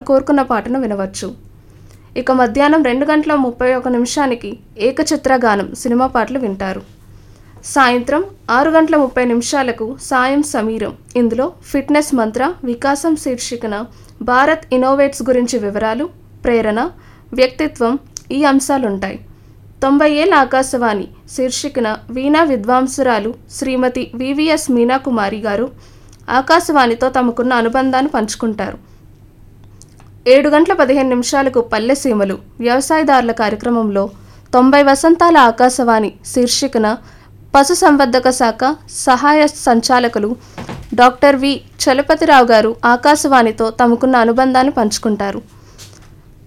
కోరుకున్న పాటను వినవచ్చు ఇక మధ్యాహ్నం రెండు గంటల ముప్పై ఒక నిమిషానికి ఏకచిత్ర గానం సినిమా పాటలు వింటారు సాయంత్రం ఆరు గంటల ముప్పై నిమిషాలకు సాయం సమీరం ఇందులో ఫిట్నెస్ మంత్ర వికాసం శీర్షికన భారత్ ఇన్నోవేట్స్ గురించి వివరాలు ప్రేరణ వ్యక్తిత్వం ఈ అంశాలుంటాయి తొంభై ఏళ్ళ ఆకాశవాణి శీర్షికన వీణా విద్వాంసురాలు శ్రీమతి వివిఎస్ మీనాకుమారి గారు ఆకాశవాణితో తమకున్న అనుబంధాన్ని పంచుకుంటారు ఏడు గంటల పదిహేను నిమిషాలకు పల్లె సీమలు వ్యవసాయదారుల కార్యక్రమంలో తొంభై వసంతాల ఆకాశవాణి శీర్షికన పశు సంవర్ధక శాఖ సహాయ సంచాలకులు డాక్టర్ వి చలపతిరావు గారు ఆకాశవాణితో తమకున్న అనుబంధాన్ని పంచుకుంటారు